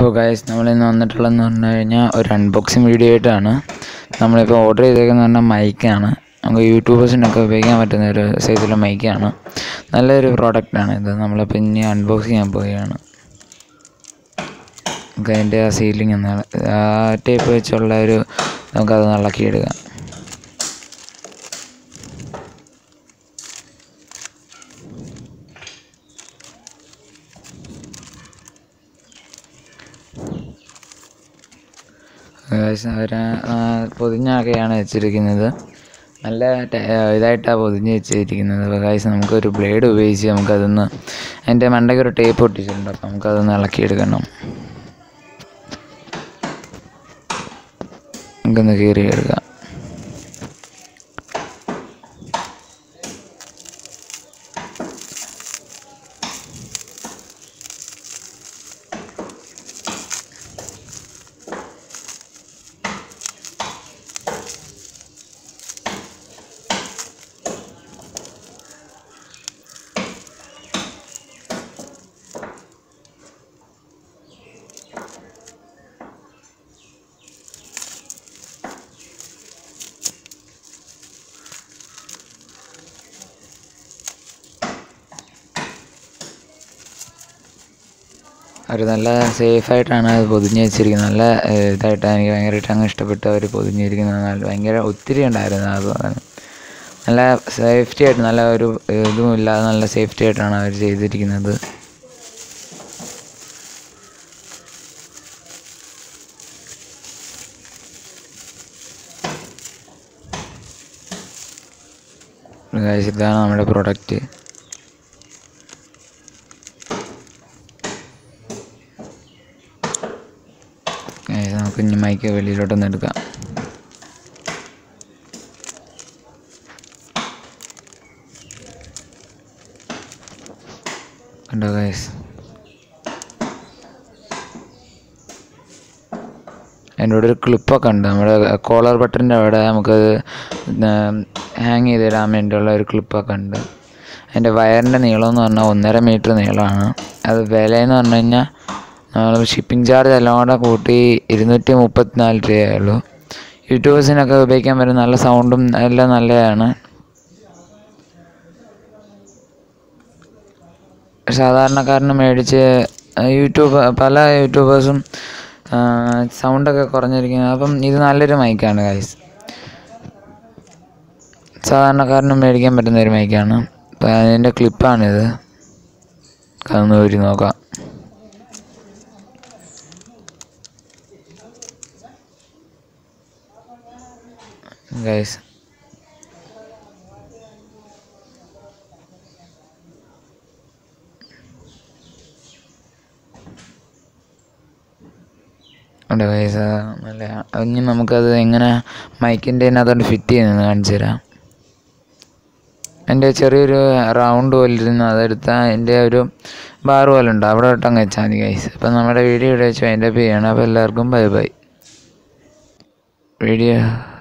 അപ്പോൾ ഗൈസ് നമ്മളിന്ന് വന്നിട്ടുള്ളതെന്ന് പറഞ്ഞു കഴിഞ്ഞാൽ ഒരു അൺബോക്സിങ് വീഡിയോ ആയിട്ടാണ് നമ്മളിപ്പോൾ ഓർഡർ ചെയ്തേക്കുന്നത് പറഞ്ഞാൽ മൈക്കാണ് നമുക്ക് യൂട്യൂബേഴ്സിനൊക്കെ ഉപയോഗിക്കാൻ പറ്റുന്ന ഒരു സൈസിലുള്ള മൈക്കാണ് നല്ലൊരു പ്രോഡക്റ്റാണ് ഇത് നമ്മളിപ്പോൾ ഇനി അൺബോക്സ് ചെയ്യാൻ പോവുകയാണ് നമുക്ക് അതിൻ്റെ ആ സീലിംഗ് ഒന്ന് ആ ടേപ്പ് വെച്ചുള്ള ഒരു നമുക്കത് ഇളക്കിയെടുക്കാം അവർ പൊതിഞ്ഞൊക്കെയാണ് വെച്ചിരിക്കുന്നത് നല്ല ട- ഇതായിട്ടാണ് പൊതിഞ്ഞ് വെച്ചിരിക്കുന്നത് അപ്പോൾ ഗൈസ് നമുക്കൊരു ബ്ലേഡ് ഉപയോഗിച്ച് നമുക്കതൊന്ന് അതിൻ്റെ മണ്ടയ്ക്ക് ഒരു ടേപ്പ് ഒട്ടിച്ചിട്ടുണ്ട് അപ്പോൾ നമുക്കതൊന്ന് ഇളക്കിയെടുക്കണം നമുക്കൊന്ന് കീറിയെടുക്കാം അവർ നല്ല സേഫായിട്ടാണ് അത് പൊതിഞ്ഞ് വെച്ചിരിക്കുന്നത് നല്ല ഏഹ്, ഇതായിട്ടാണ് എനിക്ക് ഭയങ്കരമായിട്ട് അങ്ങ് ഇഷ്ടപ്പെട്ടു അവർ പൊതിഞ്ഞിരിക്കുന്നത് നല്ല ഭയങ്കര ഒത്തിരി ഉണ്ടായിരുന്നു അത് സാധനം. നല്ല സേഫ്റ്റി ആയിട്ട് നല്ല ഒരു ഇതും ഇല്ലാതെ നല്ല സേഫ്റ്റി ആയിട്ടാണ് അവർ ചെയ്തിരിക്കുന്നത് Guys, ഇതാണ് നമ്മുടെ പ്രൊഡക്റ്റ് Guys, നമുക്ക് ഇനി മൈക്ക് വെളിയിലോട്ടൊന്ന് എടുക്കാം കണ്ടോ ഗൈസ് അതിൻ്റെ കൂടെ ഒരു ക്ലിപ്പൊക്കെ ഉണ്ട് നമ്മുടെ കോളർ ബട്ടൻ്റെ അവിടെ നമുക്കത് ഹാങ് ചെയ്തിടാൻ വേണ്ടിയുള്ള ഒരു ക്ലിപ്പൊക്കെ ഉണ്ട് അതിൻ്റെ വയറിൻ്റെ നീളം എന്ന് പറഞ്ഞാൽ ഒന്നര മീറ്റർ നീളമാണ് അത് വിലയെന്ന് പറഞ്ഞു കഴിഞ്ഞാൽ നമ്മൾ ഷിപ്പിംഗ് ചാർജ് എല്ലാം കൂടെ കൂട്ടി ഇരുന്നൂറ്റി മുപ്പത്തിനാല് രൂപയേ ഉള്ളൂ യൂട്യൂബേഴ്സിനൊക്കെ ഉപയോഗിക്കാൻ പറ്റുന്ന നല്ല സൗണ്ടും എല്ലാം നല്ലതാണ് സാധാരണക്കാരന് മേടിച്ച് യൂട്യൂബ് പല യൂട്യൂബേഴ്സും സൗണ്ടൊക്കെ കുറഞ്ഞിരിക്കുന്നത് അപ്പം ഇത് നല്ലൊരു മൈക്കാണ് ഗൈസ് സാധാരണക്കാരനും മേടിക്കാൻ പറ്റുന്ന ഒരു മൈക്കാണ് അപ്പം അതിൻ്റെ ക്ലിപ്പാണിത് അതൊന്ന് ഊരി നോക്കാം ഗൈസ് ഉണ്ട് പൈസ നല്ല ഇനി നമുക്കത് എങ്ങനെ മൈക്കിൻ്റെ അതിനകത്തോട്ട് ഫിറ്റ് ചെയ്യുന്നത് കാണിച്ചു തരാം എൻ്റെ ചെറിയൊരു റൗണ്ട് പോലെ ഇരുന്ന് അതെടുത്താൽ എൻ്റെ ഒരു ബാർ പോലെ ഉണ്ട് അവിടെ ഇട്ടങ്ങ് വെച്ചാൽ മതി ഗൈസ് അപ്പം നമ്മുടെ വീഡിയോ ഇവിടെ വെച്ച് അതിൻ്റെ ചെയ്യണം അപ്പോൾ എല്ലാവർക്കും ബൈ ബൈ വീഡിയോ